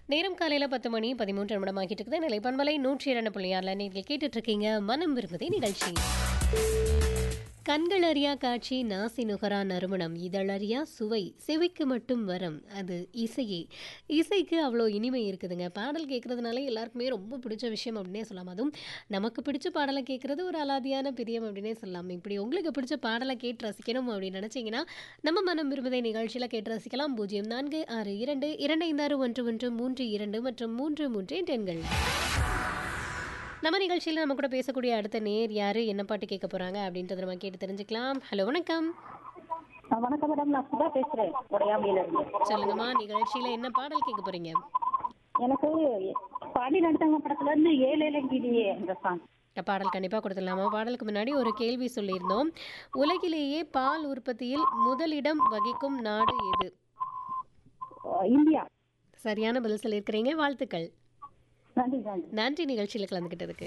நேரம் காலையில் பத்து மணி பதிமூன்று நிமிடம் ஆகிட்டு இருக்குது நிலை பண்பலை நூற்றி இரண்டு புள்ளி ஆறில் நீங்கள் கேட்டுட்டு இருக்கீங்க மனம் விரும்புதே நிகழ்ச்சி கண்கள் அறியா காட்சி நாசி நுகரா நறுமணம் இதழறியா சுவை செவிக்கு மட்டும் வரம் அது இசையே இசைக்கு அவ்வளோ இனிமை இருக்குதுங்க பாடல் கேட்குறதுனால எல்லாருக்குமே ரொம்ப பிடிச்ச விஷயம் அப்படின்னே சொல்லலாம் அதுவும் நமக்கு பிடிச்ச பாடலை கேட்குறது ஒரு அலாதியான பிரியம் அப்படின்னே சொல்லலாம் இப்படி உங்களுக்கு பிடிச்ச பாடலை கேட்டு ரசிக்கணும் அப்படின்னு நினச்சிங்கன்னா நம்ம மனம் விரும்புதை நிகழ்ச்சியில் கேட்டு ரசிக்கலாம் பூஜ்ஜியம் நான்கு ஆறு இரண்டு இரண்டு ஐந்து ஆறு ஒன்று ஒன்று மூன்று இரண்டு மற்றும் மூன்று மூன்று என்ற எண்கள் நம்ம நிகழ்ச்சியில் நம்ம கூட பேசக்கூடிய அடுத்த நேர் யாரு என்ன பாட்டு கேட்க போறாங்க அப்படின்றத நம்ம கேட்டு தெரிஞ்சுக்கலாம் ஹலோ வணக்கம் ஆ, வணக்கம் மேடம் நான் சுதா பேசுறேன் உடையாமையில இருந்து சொல்லுங்கம்மா நிகழ்ச்சியில என்ன பாடல் கேட்க போறீங்க எனக்கு பாடி நடத்தவங்க படத்துல இருந்து ஏழு இலங்கிலேயே இந்த சாங் இந்த பாடல் கண்டிப்பாக கொடுத்துடலாமா பாடலுக்கு முன்னாடி ஒரு கேள்வி சொல்லியிருந்தோம் உலகிலேயே பால் உற்பத்தியில் முதலிடம் வகிக்கும் நாடு எது இந்தியா சரியான பதில் சொல்லியிருக்கிறீங்க வாழ்த்துக்கள் நன்றி நன்றி நன்றி நிகழ்ச்சியில் கலந்துக்கிட்டதுக்கு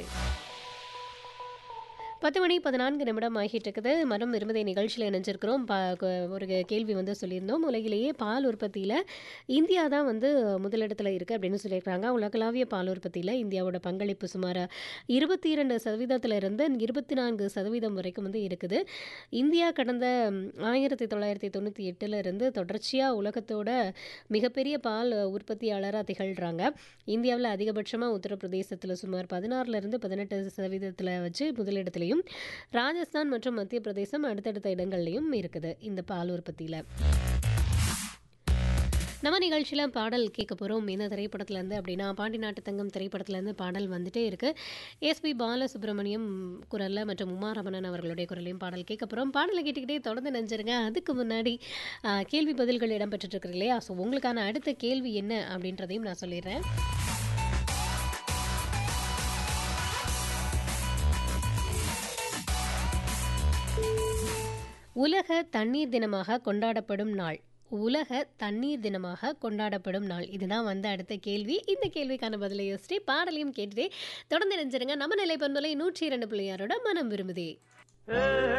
பத்து மணி பதினான்கு நிமிடம் ஆகிட்டு இருக்குது மரம் இருமதை நிகழ்ச்சியில் இணைஞ்சிருக்கிறோம் பா க- ஒரு கேள்வி வந்து சொல்லியிருந்தோம் உலகிலேயே பால் உற்பத்தியில் இந்தியா தான் வந்து முதலிடத்தில் இருக்குது அப்படின்னு சொல்லியிருக்காங்க உலகளாவிய பால் உற்பத்தியில் இந்தியாவோட பங்களிப்பு சுமார் இருபத்தி இரண்டு சதவீதத்திலிருந்து இருபத்தி நான்கு சதவீதம் வரைக்கும் வந்து இருக்குது இந்தியா கடந்த ம், ஆயிரத்தி தொள்ளாயிரத்தி தொண்ணூற்றி எட்டுல இருந்து தொடர்ச்சியாக உலகத்தோட மிகப்பெரிய பால் உற்பத்தியாளராக திகழ்கிறாங்க இந்தியாவில் அதிகபட்சமாக உத்தரப்பிரதேசத்தில் சுமார் பதினாறுலேருந்து பதினெட்டு சதவீதத்தில் வச்சு முதலிடத்துலையும் ராஜஸ்தான் மற்றும் மத்திய பிரதேசம் அடுத்தடுத்த இடங்கள்லையும் இருக்குது இந்த பால் உற்பத்தியில் நம்ம நிகழ்ச்சியில் பாடல் கேட்க போகிறோம் இந்த திரைப்படத்துலேருந்து அப்படின்னா பாண்டி நாட்டு தங்கம் திரைப்படத்துலேருந்து பாடல் வந்துட்டே இருக்கு எஸ்பி பாலசுப்ரமணியம் குரலில் மற்றும் உமா ரமணன் அவர்களுடைய குரலையும் பாடல் கேட்க போகிறோம் பாடலை கேட்டுக்கிட்டே தொடர்ந்து நினைச்சிருங்க அதுக்கு முன்னாடி ஆ, கேள்வி பதில்கள் இடம்பெற்றுட்டு இருக்கு இல்லையா ஸோ உங்களுக்கான அடுத்த கேள்வி என்ன அப்படின்றதையும் நான் சொல்லிடுறேன் உலக தண்ணீர் தினமாக கொண்டாடப்படும் நாள் உலக தண்ணீர் தினமாக கொண்டாடப்படும் நாள் இதுதான் வந்து அடுத்த கேள்வி இந்த கேள்விக்கான பதிலை யோசிச்சு பாடலையும் கேட்டுட்டே தொடர்ந்து நினைச்சிருங்க நம்ம நிலை பண்பலை நூற்றி இரண்டு பிள்ளையாரோட மனம் விரும்புதே